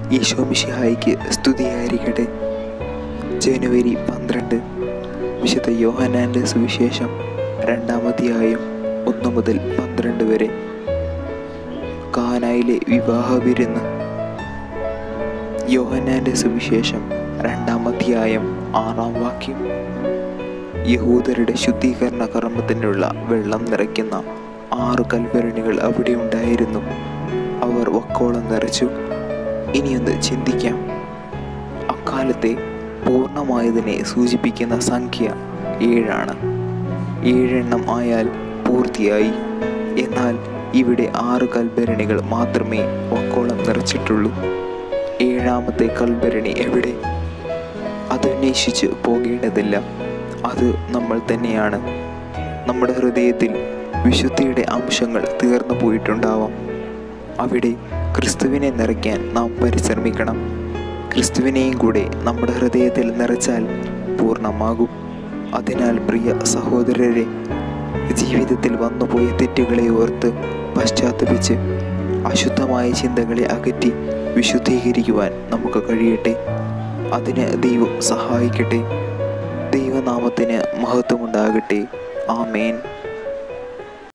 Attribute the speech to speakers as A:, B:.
A: ഈശോ മിശിഹായിക്ക് സ്തുതിയായിരിക്കട്ടെ ജനുവരി പന്ത്രണ്ട് വിശുദ്ധ യോഹനാൻ്റെ സുവിശേഷം രണ്ടാമധ്യായം ഒന്ന് മുതൽ പന്ത്രണ്ട് വരെ കാനായിലെ വിവാഹ വിരുന്ന് യോഹനാൻ്റെ സുവിശേഷം രണ്ടാമധ്യായം ആറാം വാക്യം യഹൂദരുടെ ശുദ്ധീകരണ കർമ്മത്തിനുള്ള വെള്ളം നിറയ്ക്കുന്ന ആറ് കൽഭരണികൾ അവിടെ ഉണ്ടായിരുന്നു അവർ വക്കോളം നിറച്ചു ഇനിയൊന്ന് ചിന്തിക്കാം അക്കാലത്തെ പൂർണ്ണമായതിനെ സൂചിപ്പിക്കുന്ന സംഖ്യ ഏഴാണ് ഏഴെണ്ണം ആയാൽ പൂർത്തിയായി എന്നാൽ ഇവിടെ ആറ് കൽഭരണികൾ മാത്രമേ വക്കോളം നിറച്ചിട്ടുള്ളൂ ഏഴാമത്തെ കൽഭരണി എവിടെ അതന്വേഷിച്ച് പോകേണ്ടതില്ല അത് നമ്മൾ തന്നെയാണ് നമ്മുടെ ഹൃദയത്തിൽ വിശുദ്ധിയുടെ അംശങ്ങൾ തീർന്നു പോയിട്ടുണ്ടാവാം അവിടെ ക്രിസ്തുവിനെ നിറയ്ക്കാൻ നാം പരിശ്രമിക്കണം ക്രിസ്തുവിനെയും കൂടെ നമ്മുടെ ഹൃദയത്തിൽ നിറച്ചാൽ പൂർണ്ണമാകും അതിനാൽ പ്രിയ സഹോദരരെ ജീവിതത്തിൽ വന്നുപോയ തെറ്റുകളെ ഓർത്ത് പശ്ചാത്തപിച്ച് അശുദ്ധമായ ചിന്തകളെ അകറ്റി വിശുദ്ധീകരിക്കുവാൻ നമുക്ക് കഴിയട്ടെ അതിന് ദൈവം സഹായിക്കട്ടെ ദൈവനാമത്തിന് മഹത്വമുണ്ടാകട്ടെ ആമേൻ